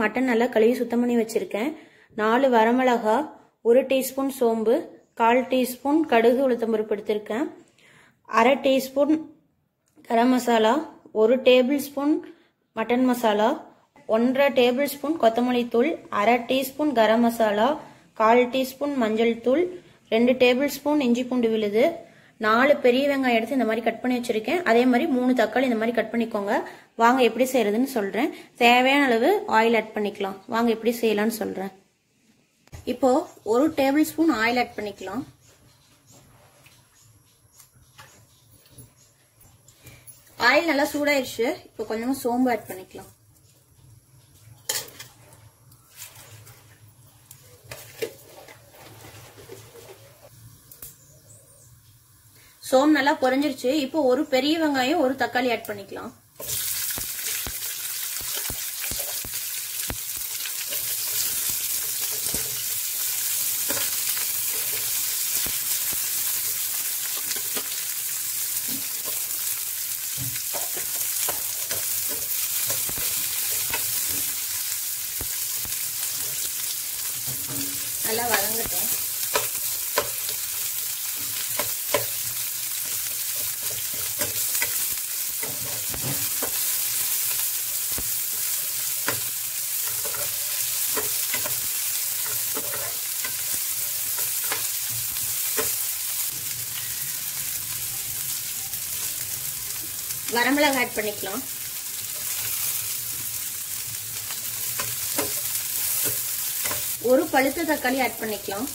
mutton நல்லா கழுவி சுத்தம் பண்ணி வச்சுருக்கேன் நாலு வரமிளகா ஒரு டீஸ்பூன் சோம்பு கால் டீஸ்பூன் கடுகு உளுத்தம்பருப்பு எடுத்திருக்கேன் அரை டீஸ்பூன் கரம் மசாலா ஒரு டேபிள் ஸ்பூன் மட்டன் மசாலா ஒன்றரை டேபிள் ஸ்பூன் கொத்தமல்லி தூள் அரை டீஸ்பூன் கரம் மசாலா கால் டீஸ்பூன் மஞ்சள் தூள் ரெண்டு டேபிள் ஸ்பூன் இஞ்சி பூண்டு விழுது நாலு பெரிய வெங்காயம் எடுத்து இந்த மாதிரி கட் பண்ணி வச்சிருக்கேன் அதே மாதிரி மூணு தக்காளி இந்த மாதிரி கட் பண்ணிக்கோங்க வாங்க எப்படி செய்யறதுன்னு சொல்றேன் தேவையான அளவு ஆயில் ஆட் பண்ணிக்கலாம் வாங்க எப்படி செய்யலாம்னு சொல்றேன் இப்போ ஒரு டேபிள் ஸ்பூன் ஆயில் ஆட் பண்ணிக்கலாம் ஆயில் நல்லா சூடாயிருச்சு இப்போ கொஞ்சமா சோம்பு ஆட் பண்ணிக்கலாம் சோம் நல்லா பொரிஞ்சிருச்சு இப்போ ஒரு பெரிய வெங்காயம் ஒரு தக்காளி ஆட் பண்ணிக்கலாம் நல்லா வதங்கட்டும் வரமிளகா ஆட் பண்ணிக்கலாம் ஒரு பழுத்த தக்காளி ஆட் பண்ணிக்கலாம்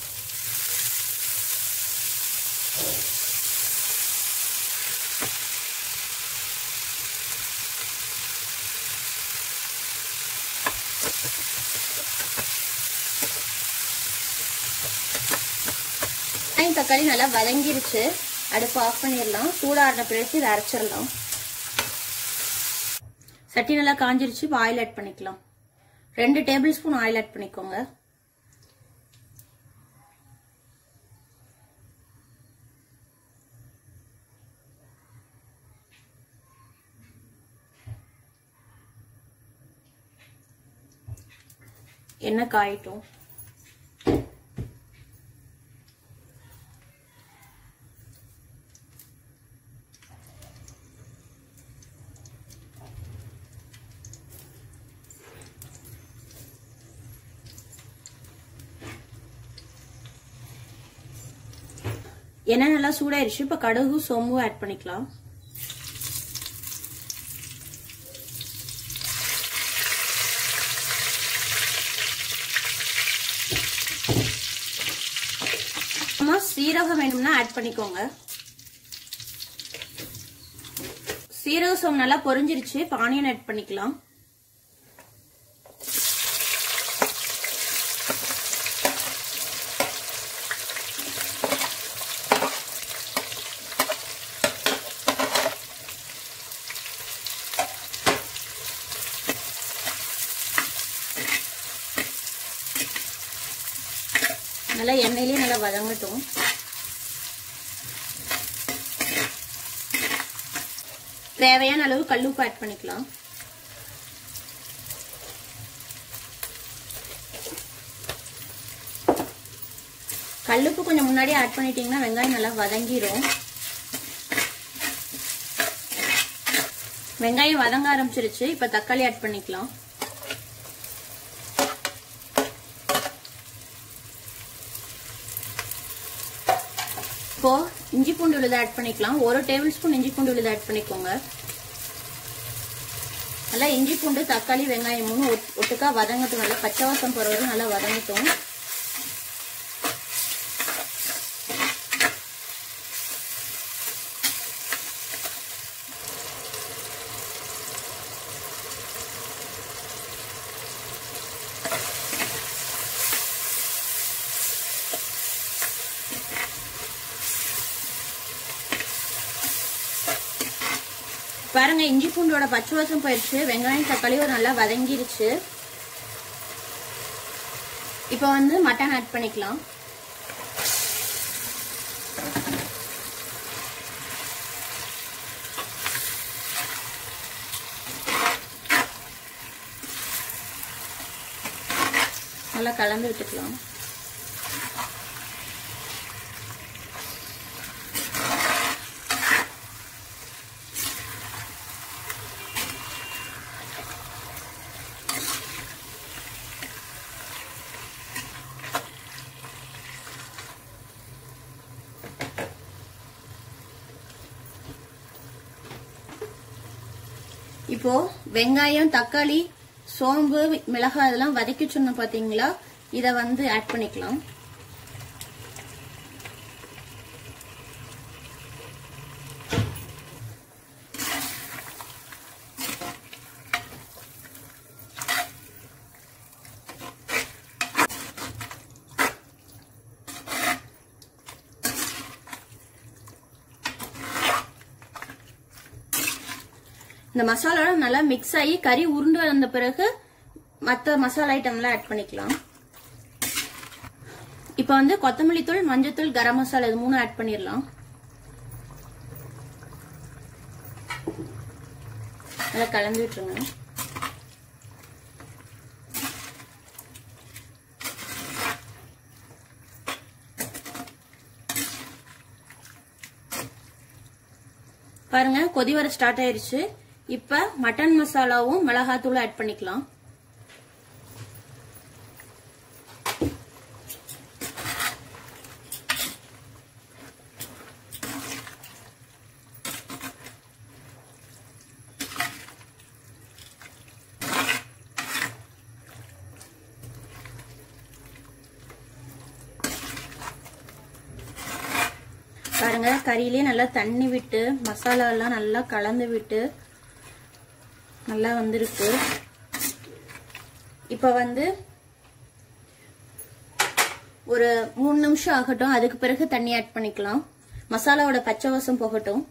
தக்காளி நல்லா வதங்கிருச்சு அடுப்பு ஆஃப் பண்ணிடலாம் சூடாறின பிறகு இதை அரைச்சிடலாம் சட்டி நல்லா காஞ்சிருச்சு இப்போ ஆயில் ஆட் பண்ணிக்கலாம் ரெண்டு டேபிள் ஸ்பூன் ஆயில் ஆட் பண்ணிக்கோங்க எண்ணெய் காயட்டும் எண்ணெய் நல்லா சூடாயிருச்சு இப்போ கடுகு சோம்பு ஆட் பண்ணிக்கலாம் அம்மா சீரகம் வேணும்னா ஆட் பண்ணிக்கோங்க சீரக சோம் நல்லா பொரிஞ்சிருச்சு இப்போ ஆனியன் ஆட் பண்ணிக்கலாம் நல்லா எண்ணெயிலேயே நல்லா வதங்கட்டும் தேவையான அளவு கல்லுப்பு ஆட் பண்ணிக்கலாம் கல்லுப்பு கொஞ்சம் முன்னாடி ஆட் பண்ணிட்டீங்கன்னா வெங்காயம் நல்லா வதங்கிரும் வெங்காயம் வதங்க ஆரம்பிச்சிருச்சு இப்ப தக்காளி ஆட் பண்ணிக்கலாம் இப்போ இஞ்சி பூண்டு விழுது ஆட் பண்ணிக்கலாம் ஒரு டேபிள் ஸ்பூன் இஞ்சி பூண்டு விழுது ஆட் பண்ணிக்கோங்க நல்லா இஞ்சி பூண்டு தக்காளி வெங்காயம் மூணு ஒட்டுக்கா வதங்கட்டும் நல்லா பச்சை வாசம் போற வரை நல்லா வதங்கட்டும் பாருங்க இஞ்சி பூண்டோட பச்சை வாசம் போயிடுச்சு வெங்காயம் தக்காளியும் நல்லா வதங்கிருச்சு இப்போ வந்து மட்டன் ஆட் பண்ணிக்கலாம் நல்லா கலந்து விட்டுக்கலாம் இப்போ வெங்காயம் தக்காளி சோம்பு மிளகாய் இதெல்லாம் வதக்கி சொன்ன பாத்தீங்களா இத வந்து ஆட் பண்ணிக்கலாம் இந்த மசாலா நல்லா மிக்ஸ் ஆகி கறி உருண்டு வந்த பிறகு மற்ற மசாலா ஐட்டம்லாம் ஆட் பண்ணிக்கலாம் இப்போ வந்து கொத்தமல்லி தூள் மஞ்சத்தூள் கரம் மசாலா இது மூணு ஆட் பண்ணிடலாம் நல்லா கலந்து விட்டுருங்க பாருங்க கொதி வர ஸ்டார்ட் ஆயிருச்சு இப்ப மட்டன் மசாலாவும் மிளகாத்தூளும் ஆட் பண்ணிக்கலாம் பாருங்க கறியிலே நல்லா தண்ணி விட்டு மசாலா எல்லாம் நல்லா கலந்து விட்டு நல்லா வந்திருக்கு இப்ப வந்து ஒரு மூணு நிமிஷம் ஆகட்டும் அதுக்கு பிறகு தண்ணி ஆட் பண்ணிக்கலாம் மசாலாவோட பச்சை வாசம் போகட்டும்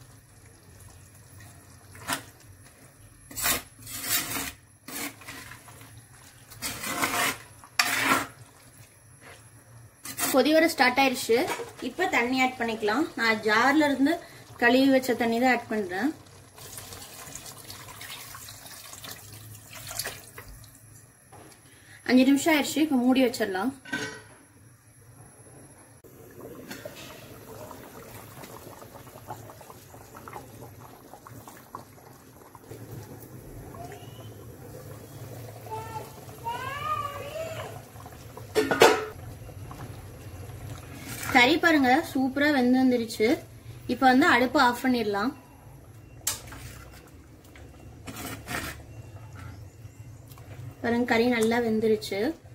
கொதி வர ஸ்டார்ட் ஆயிருச்சு இப்ப தண்ணி ஆட் பண்ணிக்கலாம் நான் ஜார்ல இருந்து கழுவி வச்ச தண்ணி தான் ஆட் பண்றேன் அஞ்சு நிமிஷம் ஆயிடுச்சு இப்ப மூடி வச்சிடலாம் கறி பாருங்க சூப்பரா வெந்து வந்துருச்சு இப்ப வந்து அடுப்பு ஆஃப் பண்ணிடலாம் பாருங்க கறி நல்லா வெந்துருச்சு